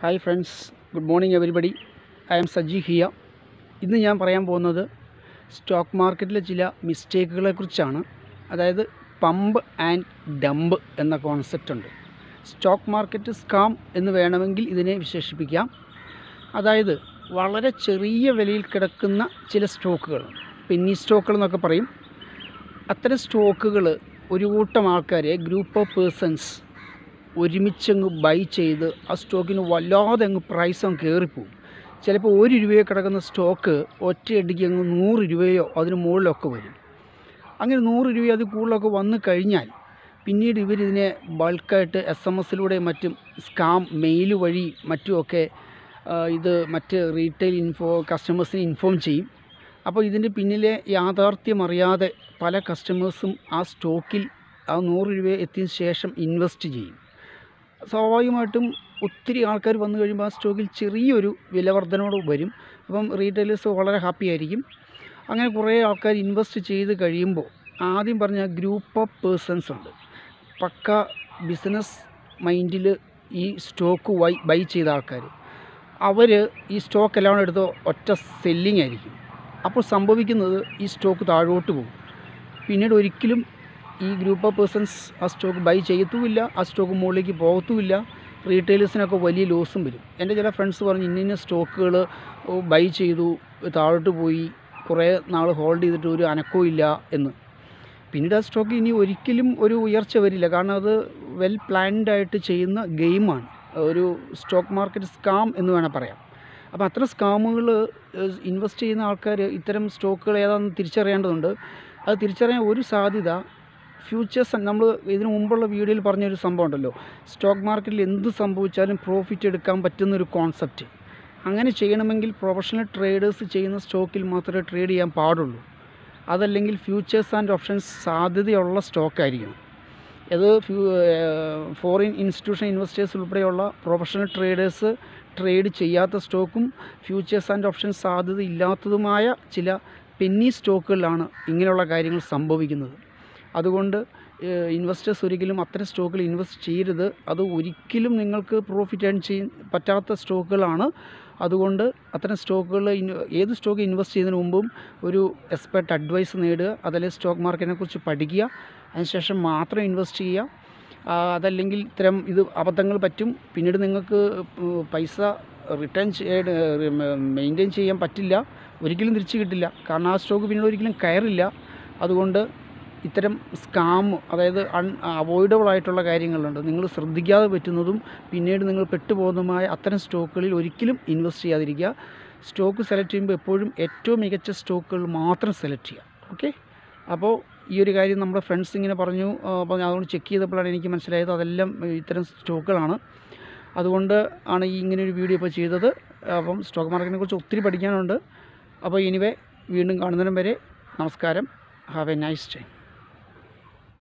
hi friends good morning everybody I am Saji here ഇന്ന് ഞാൻ പറയാൻ പോകുന്നത് സ്റ്റോക്ക് മാർക്കറ്റിലെ ചില മിസ്റ്റേക്കുകളെക്കുറിച്ചാണ് അതായത് പമ്പ് ആൻഡ് ഡംപ് എന്ന കോൺസെപ്റ്റ് ഉണ്ട് സ്റ്റോക്ക് മാർക്കറ്റ് സ്കാം എന്ന് വേണമെങ്കിൽ ഇതിനെ വിശേഷിപ്പിക്കാം അതായത് വളരെ ചെറിയ വിലയിൽ കിടക്കുന്ന ചില സ്റ്റോക്കുകൾ പെന്നി സ്റ്റോക്കുകൾ എന്നൊക്കെ പറയും അത്തരം സ്റ്റോക്കുകൾ ഒരു കൂട്ടം ആൾക്കാരെ ഗ്രൂപ്പ് ഓഫ് പേഴ്സൺസ് ഒരുമിച്ചങ്ങ് ബൈ ചെയ്ത് ആ സ്റ്റോക്കിന് വല്ലാതെ അങ്ങ് പ്രൈസ് അങ്ങ് കയറിപ്പോവും ചിലപ്പോൾ ഒരു രൂപയോ കിടക്കുന്ന സ്റ്റോക്ക് ഒറ്റയടിക്ക് അങ്ങ് നൂറ് രൂപയോ അതിന് മുകളിലൊക്കെ വരും അങ്ങനെ നൂറ് രൂപയോ അത് കൂടുതലൊക്കെ വന്നു കഴിഞ്ഞാൽ പിന്നീട് ഇവരിതിനെ ബൾക്കായിട്ട് എസ് എം എസിലൂടെ മറ്റും സ്കാം മെയിൽ വഴി മറ്റുമൊക്കെ ആ, ഇത് മറ്റ് റീറ്റെയിൽ ഇൻഫോ കസ്റ്റമേഴ്സിനെ ഇൻഫോം ചെയ്യും അപ്പോൾ ഇതിൻ്റെ പിന്നിലെ യാഥാർത്ഥ്യം അറിയാതെ പല കസ്റ്റമേഴ്സും ആ സ്റ്റോക്കിൽ ആ നൂറ് രൂപ എത്തിയതിന് ശേഷം ഇൻവെസ്റ്റ് ചെയ്യും സ്വാഭാവികമായിട്ടും ഒത്തിരി ആൾക്കാർ വന്നു കഴിയുമ്പോൾ ആ സ്റ്റോക്കിൽ ചെറിയൊരു വിലവർധനയോട് വരും അപ്പം റീറ്റെയിലേഴ്സ് വളരെ ഹാപ്പി ആയിരിക്കും അങ്ങനെ കുറേ ആൾക്കാർ ഇൻവെസ്റ്റ് ചെയ്ത് കഴിയുമ്പോൾ ആദ്യം പറഞ്ഞ ഗ്രൂപ്പ് ഓഫ് പേഴ്സൺസ് ഉണ്ട് പക്ക ബിസിനസ് മൈൻഡിൽ ഈ സ്റ്റോക്ക് വൈ ബൈ ചെയ്ത ആൾക്കാർ അവർ ഈ സ്റ്റോക്ക് എല്ലാം കൂടെ എടുത്ത് ഒറ്റ സെല്ലിംഗ് ആയിരിക്കും അപ്പോൾ സംഭവിക്കുന്നത് ഈ സ്റ്റോക്ക് താഴോട്ട് പോകും പിന്നീട് ഒരിക്കലും ഈ ഗ്രൂപ്പ് ഓഫ് പേഴ്സൺസ് ആ സ്റ്റോക്ക് ബൈ ചെയ്യത്തുമില്ല ആ സ്റ്റോക്ക് മുകളിലേക്ക് പോകത്തുമില്ല റീറ്റെയിലേഴ്സിനൊക്കെ വലിയ ലോസും വരും എൻ്റെ ചില ഫ്രണ്ട്സ് പറഞ്ഞു ഇന്ന ഇന്ന സ്റ്റോക്കുകൾ ബൈ ചെയ്തു താഴോട്ട് പോയി കുറേ നാൾ ഹോൾഡ് ചെയ്തിട്ട് ഒരു അനക്കവും ഇല്ല എന്ന് പിന്നീട് ആ സ്റ്റോക്ക് ഇനി ഒരിക്കലും ഒരു ഉയർച്ച വരില്ല കാരണം അത് വെൽ പ്ലാൻഡ് ആയിട്ട് ചെയ്യുന്ന ഗെയിമാണ് ഒരു സ്റ്റോക്ക് മാർക്കറ്റ് സ്കാം എന്ന് വേണേൽ പറയാം അപ്പോൾ അത്തരം സ്കാമുകൾ ഇൻവെസ്റ്റ് ചെയ്യുന്ന ആൾക്കാർ ഇത്തരം സ്റ്റോക്കുകൾ ഏതാണെന്ന് തിരിച്ചറിയേണ്ടതുണ്ട് അത് തിരിച്ചറിയാൻ ഒരു സാധ്യത ഫ്യൂച്ചേഴ്സ് നമ്മൾ ഇതിനു മുമ്പുള്ള വീഡിയോയിൽ പറഞ്ഞൊരു സംഭവം ഉണ്ടല്ലോ സ്റ്റോക്ക് മാർക്കറ്റിൽ എന്ത് സംഭവിച്ചാലും പ്രോഫിറ്റ് എടുക്കാൻ പറ്റുന്നൊരു കോൺസെപ്റ്റ് അങ്ങനെ ചെയ്യണമെങ്കിൽ പ്രൊഫഷണൽ ട്രേഡേഴ്സ് ചെയ്യുന്ന സ്റ്റോക്കിൽ മാത്രമേ ട്രേഡ് ചെയ്യാൻ പാടുള്ളൂ അതല്ലെങ്കിൽ ഫ്യൂച്ചേഴ്സ് ആൻഡ് ഓപ്ഷൻസ് സാധ്യതയുള്ള സ്റ്റോക്കായിരിക്കണം ഇത് ഫ്യൂ ഫോറിൻ ഇൻസ്റ്റിറ്റ്യൂഷൻ ഇൻവെസ്റ്റേഴ്സ് ഉൾപ്പെടെയുള്ള പ്രൊഫഷണൽ ട്രേഡേഴ്സ് ട്രേഡ് ചെയ്യാത്ത സ്റ്റോക്കും ഫ്യൂച്ചേഴ്സ് ആൻഡ് ഓപ്ഷൻസ് സാധ്യത ഇല്ലാത്തതുമായ ചില പെന്നി സ്റ്റോക്കുകളിലാണ് ഇങ്ങനെയുള്ള കാര്യങ്ങൾ സംഭവിക്കുന്നത് അതുകൊണ്ട് ഇൻവെസ്റ്റേഴ്സ് ഒരിക്കലും അത്തരം സ്റ്റോക്കിൽ ഇൻവെസ്റ്റ് ചെയ്യരുത് അത് ഒരിക്കലും നിങ്ങൾക്ക് പ്രോഫിറ്റ് ഏൺ ചെയ്യാൻ പറ്റാത്ത സ്റ്റോക്കുകളാണ് അതുകൊണ്ട് അത്തരം സ്റ്റോക്കുകൾ ഏത് സ്റ്റോക്ക് ഇൻവെസ്റ്റ് ചെയ്യുന്നതിന് മുമ്പും ഒരു എക്സ്പെർട്ട് അഡ്വൈസ് നേടുക അതല്ലെങ്കിൽ സ്റ്റോക്ക് മാർക്കറ്റിനെ കുറിച്ച് പഠിക്കുക അതിനുശേഷം മാത്രം ഇൻവെസ്റ്റ് ചെയ്യുക ആ, അതല്ലെങ്കിൽ ഇത്തരം ഇത് അബദ്ധങ്ങൾ പറ്റും പിന്നീട് നിങ്ങൾക്ക് ഉം, പൈസ റിട്ടേൺ മെയിൻറ്റെയിൻ ചെയ്യാൻ പറ്റില്ല ഒരിക്കലും തിരിച്ചു കിട്ടില്ല കാരണം ആ സ്റ്റോക്ക് പിന്നീട് ഒരിക്കലും കയറില്ല അതുകൊണ്ട് ഇത്തരം സ്കാം അതായത് അൺ അവോയ്ഡബിൾ ആയിട്ടുള്ള കാര്യങ്ങളുണ്ട് നിങ്ങൾ ശ്രദ്ധിക്കാതെ പറ്റുന്നതും പിന്നീട് നിങ്ങൾ പെട്ടുപോകുന്നതുമായ അത്തരം സ്റ്റോക്കുകളിൽ ഒരിക്കലും ഇൻവെസ്റ്റ് ചെയ്യാതിരിക്കുക സ്റ്റോക്ക് സെലക്ട് ചെയ്യുമ്പോൾ എപ്പോഴും ഏറ്റവും മികച്ച സ്റ്റോക്കുകൾ മാത്രം സെലക്ട് ചെയ്യുക ഓക്കെ അപ്പോൾ ഈ ഒരു കാര്യം നമ്മുടെ ഫ്രണ്ട്സ് ഇങ്ങനെ പറഞ്ഞു ആ, അപ്പോൾ ഞാൻ അതുകൊണ്ട് ചെക്ക് ചെയ്തപ്പോഴാണ് എനിക്ക് മനസ്സിലായത് അതെല്ലാം ഇത്തരം സ്റ്റോക്കുകളാണ് അതുകൊണ്ട് ആണ് ഈ ഇങ്ങനെ ഒരു വീഡിയോ ഇപ്പോൾ ചെയ്തത് അപ്പം സ്റ്റോക്ക് മാർക്കറ്റിനെ കുറിച്ച് ഒത്തിരി പഠിക്കാനുണ്ട് അപ്പോൾ ഇനിവേ വീണ്ടും കാണുന്നതിനും വരെ നമസ്കാരം ഹാവ് എ നൈസ് ടൈം